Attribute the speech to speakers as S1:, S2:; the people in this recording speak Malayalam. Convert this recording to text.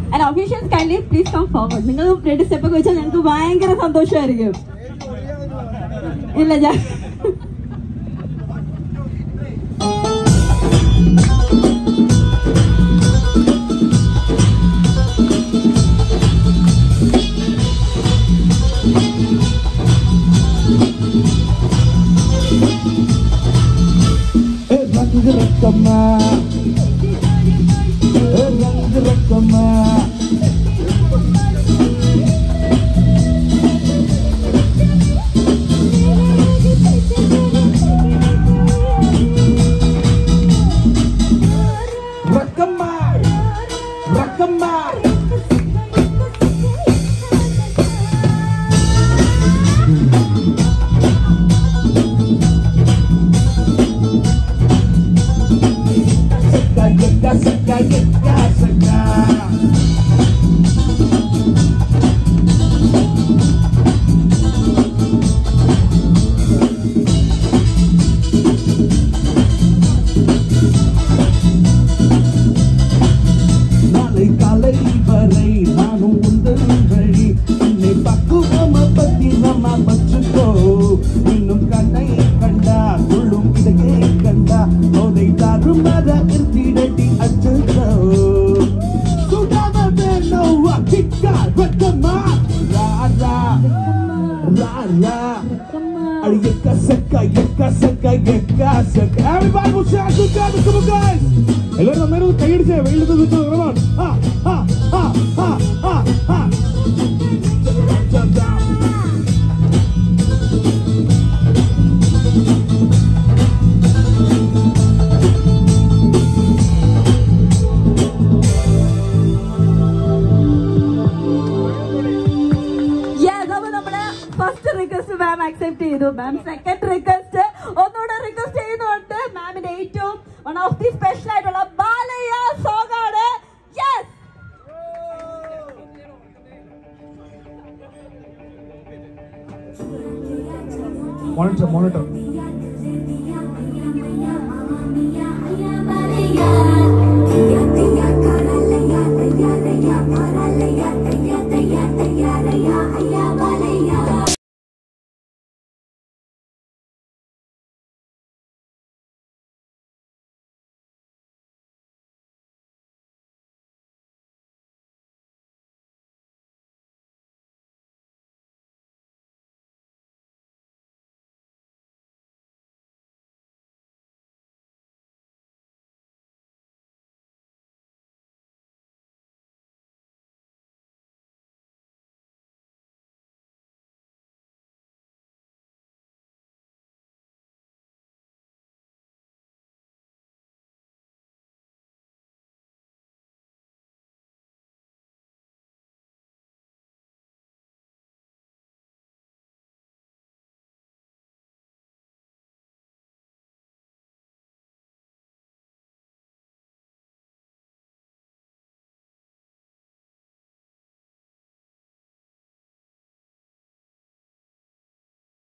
S1: And officials kindly please come forward നിങ്ങൾ രണ്ട് സ്റ്റെപ്പ് ഒക്കെ വെച്ചാൽ ഞങ്ങൾക്ക് ഭയങ്കര സന്തോഷമായിരിക്കും ഇല്ല ഞാൻ
S2: Eh, rang rakama. Eh, rang rakama. Rakama. Rakama. Seka, yeka, seka, yeka, seka. நாளை காலை வரை நானும் உந்தன் வழி என்னை பக்குவம பத்திரமா வச்சுக்கோ இன்னும் கண்ணை கண்டா துள்ளும் இதையே கண்டா போதை தாரும் மர இருத்திடட்டி அச்சுக்கோ சுடாத வேணும் கிக்கா வெட்டமா ராரா ராரா Are you kasaka, you kasaka, you kasaka. Everybody will shout together, come on guys. എല്ലാവരും നന്നായിട്ട് കൈയടിച്ചേ വെയിലത്ത് നിൽക്കുന്നു റഹ്മാൻ ആ ആ ആ ആ ആ ആ
S1: യെസ് അപ്പൊ നമ്മള് ഫസ്റ്റ് റിക്വസ്റ്റ് മാം അക്സെപ്റ്റ് ചെയ്തു മാം സെക്കൻഡ് റിക്വസ്റ്റ് ഒന്നുകൂടെ റിക്വസ്റ്റ് ചെയ്യുന്നുണ്ട് മാമിന്റെ ഏറ്റവും വൺ ഓഫ് ദി സ്പെഷ്യൽ ആയിട്ടുള്ള ബാലയ്യ സോങ് ആണ് യെസ്
S2: മോണിറ്റർ മോണിറ്റർ
S3: Yeah.